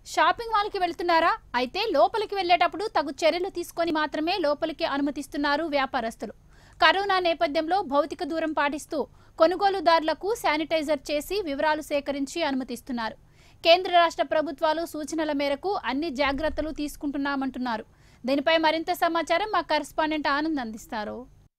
shopping మాల్కి వెళ్తున్నారా అయితే లోపలికి వెళ్ళేటప్పుడు తగు చర్యలు తీసుకొని మాత్రమే లోపలికి అనుమతిస్తున్నారు వ్యాపారస్తులు కరోనా నేపథ్యంలో భౌతిక దూరం పాటిస్తూ కొనుగోలుదారులకు శానిటైజర్ చేసి వివరాలు సేకరించి అనుమతిస్తున్నారు కేంద్ర రాష్ట్ర ప్రభుత్వాలు సూచనల మేరకు అన్ని జాగ్రత్తలు తీసుకుంటున్నామంటున్నారు దీనిపై మరింత సమాచారం మా కరెస్పాండెంట్ ఆనంద్ అందిస్తారు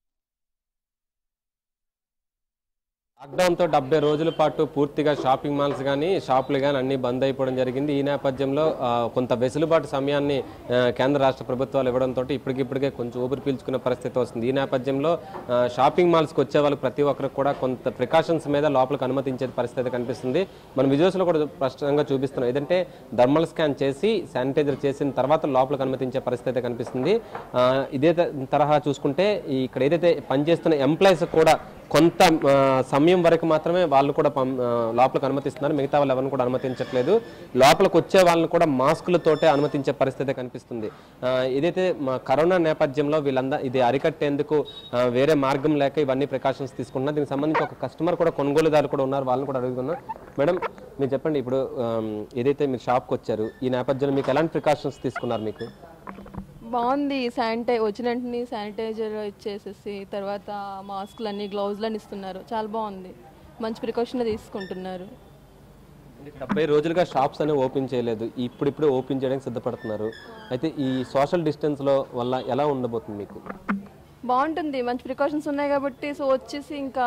లాక్డౌన్తో డెబ్బై రోజుల పాటు పూర్తిగా షాపింగ్ మాల్స్ కానీ షాపులు కానీ అన్ని బంద్ అయిపోవడం జరిగింది ఈ నేపథ్యంలో ఆ, కొంత వెసులుబాటు సమయాన్ని ఆ, కేంద్ర రాష్ట్ర ప్రభుత్వాలు ఇవ్వడంతో ఇప్పటికిప్పటికే కొంచెం ఊపిరి పీల్చుకునే పరిస్థితి వస్తుంది ఈ నేపథ్యంలో ఆ, షాపింగ్ మాల్స్కి వచ్చే వాళ్ళకి ప్రతి ఒక్కరికి కూడా కొంత ప్రికాషన్స్ మీద లోపలికి అనుమతించే పరిస్థితి కనిపిస్తుంది మనం విజువల్స్లో కూడా స్పష్టంగా చూపిస్తున్నాం ఏదంటే థర్మల్ స్కాన్ చేసి శానిటైజర్ చేసిన తర్వాత లోపలికి అనుమతించే పరిస్థితి కనిపిస్తుంది ఆ, ఇదే త- తరహా చూసుకుంటే ఈ ఇక్కడ ఏదైతే పనిచేస్తున్న ఎంప్లాయీస్ కూడా కొంత ఆ, సమయం వరకు మాత్రమే వాళ్ళు కూడా పం- ఆ, లోపలికి అనుమతిస్తున్నారు మిగతా వాళ్ళు ఎవరిని కూడా అనుమతించట్లేదు లోపలికి వచ్చే వాళ్ళని కూడా మాస్కులతోటే అనుమతించే పరిస్థితి కనిపిస్తుంది ఆ, ఏదైతే మా కరోనా నేపథ్యంలో వీళ్ళందరూ ఇది అరికట్టేందుకు ఆ, వేరే మార్గం లేక ఇవన్నీ ప్రికాషన్స్ తీసుకుంటున్నారు దీనికి సంబంధించి ఒక కస్టమర్ కూడా కొనుగోలుదారు కూడా ఉన్నారు వాళ్ళని కూడా అడుగుతున్నాం మేడం మీరు చెప్పండి ఇప్పుడు ఆమ్, ఏదైతే మీరు షాప్కి వచ్చారు ఈ నేపథ్యంలో మీకు ఎలాంటి ప్రికాషన్స్ తీసుకున్నారు మీకు బాగుంది శానిటై వచ్చిన వెంటనే శానిటైజర్ ఇచ్చేసేసి తర్వాత మాస్కులు అన్ని గ్లౌజులు అని ఇస్తున్నారు చాలా బాగుంది మంచి ప్రికాషన్ తీసుకుంటున్నారు అంటే డెబ్బై రోజులుగా షాప్స్ అనేవి ఓపెన్ చేయలేదు ఇప్పుడిప్పుడే ఓపెన్ చేయడానికి సిద్ధపడుతున్నారు అయితే ఈ సోషల్ డిస్టెన్స్లో వల్ల ఎలా ఉండబోతుంది మీకు బాగుంటుంది మంచి ప్రికాషన్స్ ఉన్నాయి కాబట్టి సో వచ్చేసి ఇంకా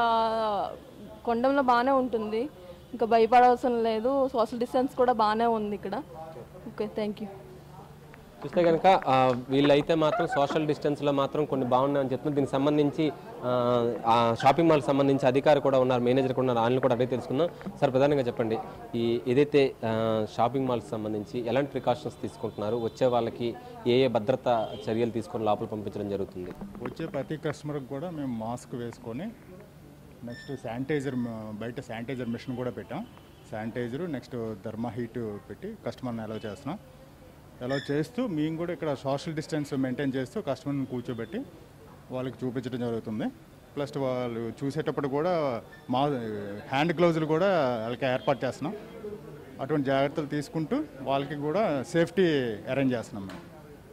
కొండంలో బాగానే ఉంటుంది ఇంకా భయపడవసరం లేదు సోషల్ డిస్టెన్స్ కూడా బాగానే ఉంది ఇక్కడ ఓకే థ్యాంక్ యూ చూస్తే కనుక ఆ, వీళ్ళైతే మాత్రం సోషల్ డిస్టెన్స్లో మాత్రం కొన్ని బాగున్నాయని చెప్తున్నారు దీనికి సంబంధించి ఆ, ఆ షాపింగ్ మాల్కి సంబంధించి అధికారి కూడా ఉన్నారు మేనేజర్ కూడా ఉన్నారు ఆయన కూడా అడిగి తెలుసుకుందాం సార్ ప్రధానంగా చెప్పండి ఈ ఏదైతే ఆ, షాపింగ్ మాల్కి సంబంధించి ఎలాంటి ప్రికాషన్స్ తీసుకుంటున్నారు వచ్చే వాళ్ళకి ఏ ఏ భద్రతా చర్యలు తీసుకొని లోపల పంపించడం జరుగుతుంది వచ్చే ప్రతి కస్టమర్కి కూడా మేము మాస్క్ వేసుకొని నెక్స్ట్ శానిటైజర్ మ- బయట శానిటైజర్ మిషన్ కూడా పెట్టాం శానిటైజర్ నెక్స్ట్ ధర్మా హీట్ పెట్టి కస్టమర్ని అలౌ చేస్తున్నాం అలౌ చేస్తూ మేము కూడా ఇక్కడ సోషల్ డిస్టెన్స్ మెయింటైన్ చేస్తూ కస్టమర్ని కూర్చోబెట్టి వాళ్ళకి చూపించడం జరుగుతుంది ప్లస్ వాళ్ళు చూసేటప్పుడు కూడా మా హ్యాండ్ గ్లౌజులు కూడా వాళ్ళకి ఏర్పాటు చేస్తున్నాం అటువంటి జాగ్రత్తలు తీసుకుంటూ వాళ్ళకి కూడా సేఫ్టీ అరేంజ్ చేస్తున్నాం మేము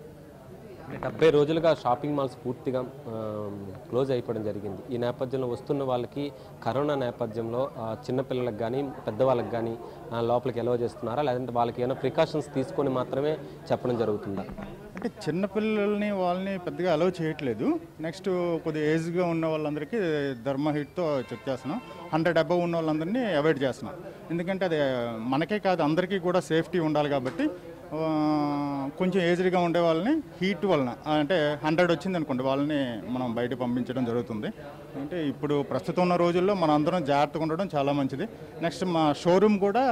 డెబ్బై రోజులుగా షాపింగ్ మాల్స్ పూర్తిగా క్లోజ్ అయిపోవడం జరిగింది ఈ నేపథ్యంలో వస్తున్న వాళ్ళకి కరోనా నేపథ్యంలో ఆ, చిన్నపిల్లలకు కానీ పెద్దవాళ్ళకి కానీ ఆ, లోపలికి ఎలవ చేస్తున్నారా లేదంటే వాళ్ళకి ఏమైనా ప్రికాషన్స్ తీసుకొని మాత్రమే చెప్పడం జరుగుతుందా అంటే చిన్నపిల్లల్ని వాళ్ళని పెద్దగా అలౌ చేయట్లేదు నెక్స్ట్ కొద్దిగా ఏజ్గా ఉన్న వాళ్ళందరికీ ధర్మ హిట్తో చెక్ చేస్తున్నాం హండ్రెడ్ అబవ్ ఉన్న వాళ్ళందరినీ అవాయిడ్ చేస్తున్నాం ఎందుకంటే అది మనకే కాదు అందరికీ కూడా సేఫ్టీ ఉండాలి కాబట్టి ఆ, కొంచెం ఏజ్డ్గా ఉండే వాళ్ళని హీట్ వలన అంటే హండ్రెడ్ వచ్చింది అనుకోండి వాళ్ళని మనం బయట పంపించడం జరుగుతుంది అంటే ఇప్పుడు ప్రస్తుతం ఉన్న రోజుల్లో మనం అందరం జాగ్రత్తగా ఉండడం చాలా మంచిది నెక్స్ట్ మా షోరూమ్ కూడా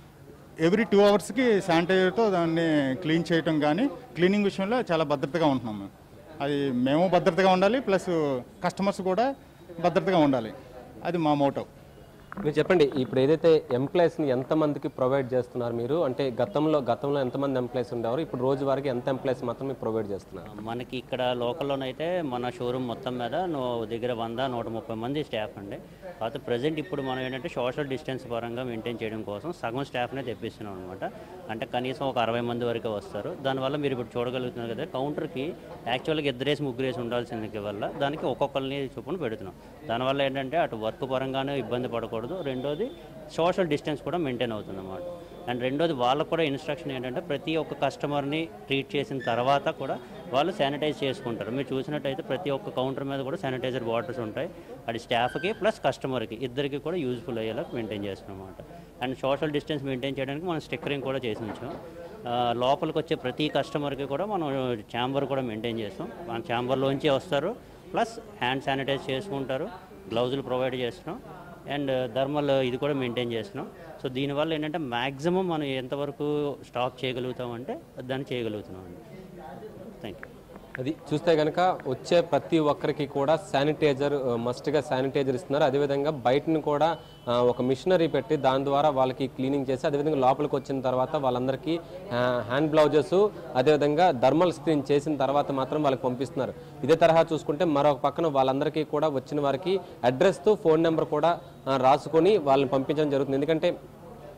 ఎవ్రీ టూ అవర్స్కి శానిటైజర్తో దాన్ని క్లీన్ చేయటం కానీ క్లీనింగ్ విషయంలో చాలా భద్రతగా ఉంటున్నాం మేము అది మేము భద్రతగా ఉండాలి ప్లస్ కస్టమర్స్ కూడా భద్రతగా ఉండాలి అది మా మోటో మీరు చెప్పండి ఇప్పుడు ఏదైతే ఎంప్లాయీస్ని ఎంతమందికి ప్రొవైడ్ చేస్తున్నారు మీరు అంటే గతంలో గతంలో ఎంతమంది ఎంప్లాయీస్ ఉండేవారు ఇప్పుడు రోజు వారికి ఎంత ఎంప్లాయీస్ మాత్రం మీరు ప్రొవైడ్ చేస్తున్నారు మనకి ఇక్కడ లోకల్లోనైతే మన షోరూమ్ మొత్తం మీద నువ్వు దగ్గర వంద నూట ముప్పై మంది స్టాఫ్ అండి కాకపోతే ప్రజెంట్ ఇప్పుడు మనం ఏంటంటే సోషల్ డిస్టెన్స్ పరంగా మెయింటైన్ చేయడం కోసం సగం స్టాఫ్నే తెప్పిస్తున్నాం అనమాట అంటే కనీసం ఒక అరవై మంది వరకు వస్తారు దానివల్ల మీరు ఇప్పుడు చూడగలుగుతున్నారు కదా కౌంటర్కి యాక్చువల్గా ఇద్దరేసి ముగ్గురేసి ఉండాల్సింది వల్ల దానికి ఒక్కొక్కరిని చొప్పున పెడుతున్నాం దానివల్ల ఏంటంటే అటు వర్క్ పరంగానే ఇబ్బంది పడకూడదు రెండోది సోషల్ డిస్టెన్స్ కూడా మెయింటైన్ అవుతుంది అన్నమాట అండ్ రెండోది వాళ్ళకు కూడా ఇన్స్ట్రక్షన్ ఏంటంటే ప్రతి ఒక్క కస్టమర్ని ట్రీట్ చేసిన తర్వాత కూడా వాళ్ళు శానిటైజ్ చేసుకుంటారు మీరు చూసినట్టయితే ప్రతి ఒక్క కౌంటర్ మీద కూడా శానిటైజర్ బాటిల్స్ ఉంటాయి అది స్టాఫ్కి ప్లస్ కస్టమర్కి ఇద్దరికి కూడా యూజ్ఫుల్ అయ్యేలా మెయింటైన్ చేస్తున్నాం అనమాట అండ్ సోషల్ డిస్టెన్స్ మెయింటైన్ చేయడానికి మనం స్టిక్కరింగ్ కూడా చేసి ఉంచాం ఆ, లోపలికి వచ్చే ప్రతి కస్టమర్కి కూడా మనం ఛాంబర్ కూడా మెయింటైన్ చేస్తాం మన ఛాంబర్లోంచి వస్తారు ప్లస్ హ్యాండ్ శానిటైజ్ చేసుకుంటారు గ్లౌజులు ప్రొవైడ్ చేస్తున్నాం అండ్ థర్మల్ ఇది కూడా మెయింటైన్ చేస్తున్నాం సో దీనివల్ల ఏంటంటే మ్యాక్సిమం మనం ఎంతవరకు స్టాక్ చేయగలుగుతాం అంటే దాన్ని చేయగలుగుతున్నాం అండి థ్యాంక్ యూ అది చూస్తే కనుక వచ్చే ప్రతి ఒక్కరికి కూడా శానిటైజర్ మస్ట్గా శానిటైజర్ ఇస్తున్నారు అదేవిధంగా బయటను కూడా ఆ, ఒక మిషనరీ పెట్టి దాని ద్వారా వాళ్ళకి క్లీనింగ్ చేసి అదేవిధంగా లోపలికి వచ్చిన తర్వాత వాళ్ళందరికీ ఆ, హ్యాండ్ బ్లౌజెస్ అదేవిధంగా థర్మల్ స్క్రీన్ చేసిన తర్వాత మాత్రం వాళ్ళకి పంపిస్తున్నారు ఇదే తరహా చూసుకుంటే మరొక పక్కన వాళ్ళందరికీ కూడా వచ్చిన వారికి అడ్రస్తో ఫోన్ నెంబర్ కూడా ఆ, రాసుకొని వాళ్ళని పంపించడం జరుగుతుంది ఎందుకంటే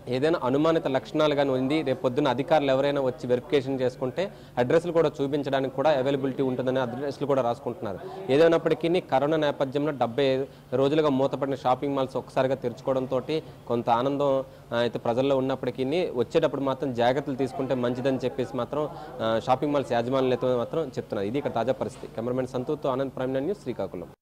ఏదైనా అనుమానిత లక్షణాలు కానీ ఉంది రేపు పొద్దున్న అధికారులు ఎవరైనా వచ్చి వెరిఫికేషన్ చేసుకుంటే అడ్రస్లు కూడా చూపించడానికి కూడా అవైలబిలిటీ ఉంటుందని అడ్రస్లు కూడా రాసుకుంటున్నారు ఏదైనప్పటికీ కరోనా నేపథ్యంలో డెబ్బై ఐదు రోజులుగా మూతపడిన షాపింగ్ మాల్స్ ఒక్కసారిగా తెరుచుకోవడంతో కొంత ఆనందం ఆ, అయితే ప్రజల్లో ఉన్నప్పటికీ వచ్చేటప్పుడు మాత్రం జాగ్రత్తలు తీసుకుంటే మంచిదని చెప్పేసి మాత్రం ఆ, షాపింగ్ మాల్స్ యాజమాన్యులతో మాత్రం చెప్తున్నారు ఇది ఇక్కడ తాజా పరిస్థితి కెమెరామెన్ సంతూర్తో ఆనంద్ ప్రైమ్ న్యూస్ శ్రీకాకుళం